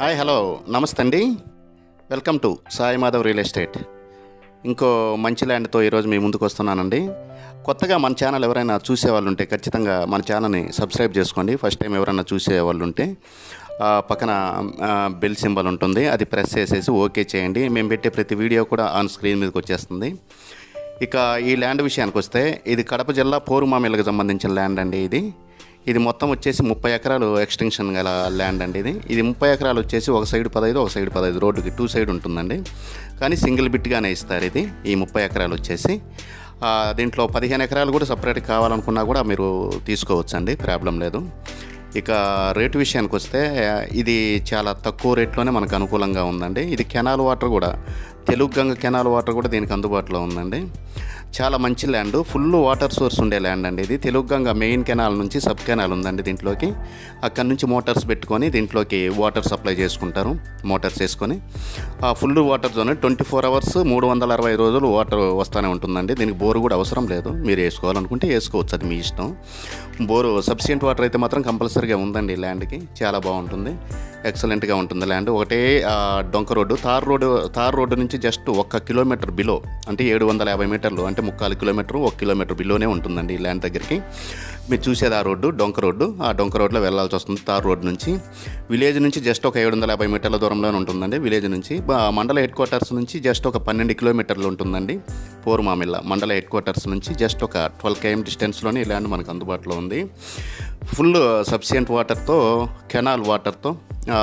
hi hello namaste అండి welcome to Sai Madhav real estate ఇంకో మంచి ల్యాండ్తో ఈరోజు మీ ముందుకు వస్తున్నానండి కొత్తగా మన ఛానల్ ఎవరైనా చూసే వాళ్ళు ఉంటే ఖచ్చితంగా మన ఛానల్ని సబ్స్క్రైబ్ చేసుకోండి ఫస్ట్ టైం ఎవరైనా చూసే వాళ్ళు ఉంటే ఆ, పక్కన ఆ, బెల్ సింబల్ ఉంటుంది అది ప్రెస్ చేసేసి ఓకే చేయండి మేము పెట్టే ప్రతి వీడియో కూడా ఆన్ స్క్రీన్ మీదకి వచ్చేస్తుంది ఇక ఈ ల్యాండ్ విషయానికి వస్తే ఇది కడప జిల్లా పోరుమామిలకు సంబంధించిన ల్యాండ్ అండి ఇది ఇది మొత్తం వచ్చేసి ముప్పై ఎకరాలు ఎక్స్టెన్షన్ గల ల్యాండ్ అండి ఇది ఇది ముప్పై ఎకరాలు వచ్చేసి ఒక సైడ్ పదహైదు ఒక సైడ్ పదహైదు రోడ్డుకి టూ సైడ్ ఉంటుందండి కానీ సింగిల్ బిట్గానే ఇస్తారు ఇది ఈ ముప్పై ఎకరాలు వచ్చేసి ఆ, దీంట్లో పదిహేను ఎకరాలు కూడా సపరేట్ కావాలనుకున్నా కూడా మీరు తీసుకోవచ్చు అండి ప్రాబ్లం లేదు ఇక రేటు విషయానికి వస్తే ఇది చాలా తక్కువ రేట్లోనే మనకు అనుకూలంగా ఉందండి ఇది కెనాల్ వాటర్ కూడా తెలుగు గంగ కెనాల్ వాటర్ కూడా దీనికి అందుబాటులో ఉందండి చాలా మంచి ల్యాండ్ ఫుల్ వాటర్ సోర్స్ ఉండే ల్యాండ్ అండి ఇది తెలుగు గంగ మెయిన్ కెనాల్ నుంచి సబ్ కెనాల్ ఉందండి దీంట్లోకి అక్కడ నుంచి మోటార్స్ పెట్టుకొని దీంట్లోకి వాటర్ సప్లై చేసుకుంటారు మోటార్స్ వేసుకొని ఆ full water zone twenty four hours మూడు వందల అరవై రోజులు వాటర్ వస్తూనే ఉంటుందండి దీనికి బోరు కూడా అవసరం లేదు మీరు వేసుకోవాలనుకుంటే వేసుకోవచ్చు అది మీ ఇష్టం బోరు సబ్సిడెంట్ వాటర్ అయితే మాత్రం కంపల్సరీగా ఉందండి ఈ ల్యాండ్కి చాలా బాగుంటుంది ఎక్సలెంట్గా ఉంటుంది ల్యాండ్ ఒకటే ఆ, డొంక road tar road tar road నుంచి జస్ట్ ఒక్క కిలోమీటర్ బిలో అంటే ఏడు వందల యాభై మీటర్లు అంటే ముక్కాలు కిలోమీటర్ ఒక కిలోమీటర్ బిలోనే ఉంటుందండి ఈ ల్యాండ్ దగ్గరికి మీరు చూసేది ఆ రోడ్డు డొంక రోడ్డు ఆ డొంక రోడ్లో వెళ్ళాల్సి వస్తుంది తార్ రోడ్డు నుంచి విలేజ్ నుంచి జస్ట్ ఒక ఏడు వందల యాభై మీటర్ల దూరంలోనే ఉంటుందండి విలేజ్ నుంచి బా- మండల హెడ్ క్వార్టర్స్ నుంచి జస్ట్ ఒక పన్నెండు కిలోమీటర్లు ఉంటుందండి పోరుమామిల్ల మండల హెడ్ క్వార్టర్స్ నుంచి జస్ట్ ఒక ట్వెల్వ్ కేఎం డిస్టెన్స్లోనే ఈ ల్యాండ్ మనకు అందుబాటులో ఉంది ఫుల్ సబ్సిడెంట్ వాటర్తో కెనాల్ వాటర్తో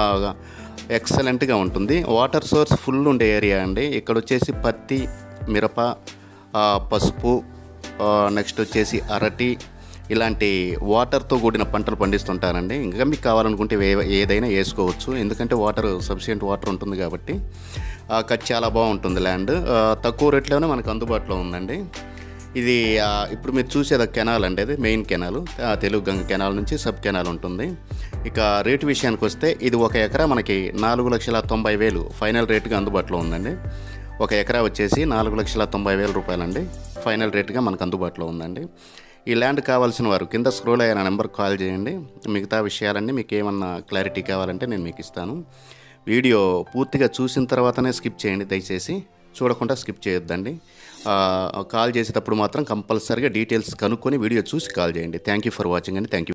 ఎక్సలెంట్గా ఉంటుంది వాటర్ సోర్స్ ఫుల్ ఉండే ఏరియా అండి ఇక్కడ వచ్చేసి పత్తి మిరప ఆ, పసుపు నెక్స్ట్ వచ్చేసి అరటి ఇలాంటి వాటర్తో కూడిన పంటలు పండిస్తుంటారండి ఇంకా మీకు కావాలనుకుంటే ఏ- ఏదైనా వేసుకోవచ్చు ఎందుకంటే వాటర్ సఫిషియెంట్ వాటర్ ఉంటుంది కాబట్టి ఆ, కట్ చాలా బాగుంటుంది ల్యాండ్ ఆ, తక్కువ రేట్లోనే మనకు అందుబాటులో ఉందండి ఇది ఆ, ఇప్పుడు మీరు చూసేది కెనాల్ అండి అది మెయిన్ కెనాల్ ఆ, తెలుగు గంగ కెనాల్ నుంచి సబ్ కెనాల్ ఉంటుంది ఇక రేటు విషయానికి వస్తే ఇది ఒక ఎకరా మనకి నాలుగు లక్షల తొంభై వేలు ఫైనల్ రేటుగా అందుబాటులో ఉందండి ఒక ఎకరా వచ్చేసి నాలుగు లక్షల తొంభై వేల రూపాయలండి ఫైనల్ రేటుగా మనకు అందుబాటులో ఉందండి ఈ ల్యాండ్ కావాల్సిన వారు కింద స్క్రోల్ అయిన నెంబర్కి కాల్ చేయండి మిగతా విషయాలన్నీ మీకు ఏమన్నా క్లారిటీ కావాలంటే నేను మీకు ఇస్తాను వీడియో పూర్తిగా చూసిన తర్వాతనే స్కిప్ చేయండి దయచేసి చూడకుండా స్కిప్ చేయొద్దండి ఆ, కాల్ చేసేటప్పుడు మాత్రం కంపల్సరీగా డీటెయిల్స్ కనుక్కొని వీడియో చూసి కాల్ చేయండి థ్యాంక్ యూ ఫర్ వాచింగ్ అండి థ్యాంక్ యూ